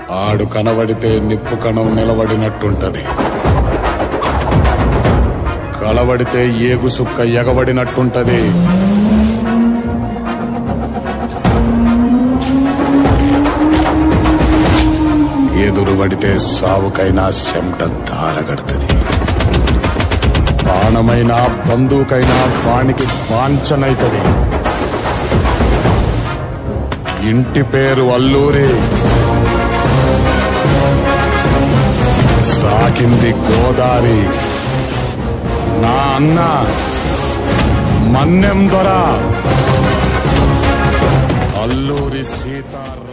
ఆడు కనబడితే నిప్పు కణం నిలబడినట్టుంటది కలబడితే ఏగు సుక్క ఎగబడినట్టుంటది ఎదురు పడితే సావుకైనా చెమట దారగడుతుంది బాణమైనా బంధువుకైనా వానికి వాంఛనైతది ఇంటి పేరు అల్లూరి సాకింది గోదారి నా అన్న మన్నెం దొర అల్లూరి సీతారాం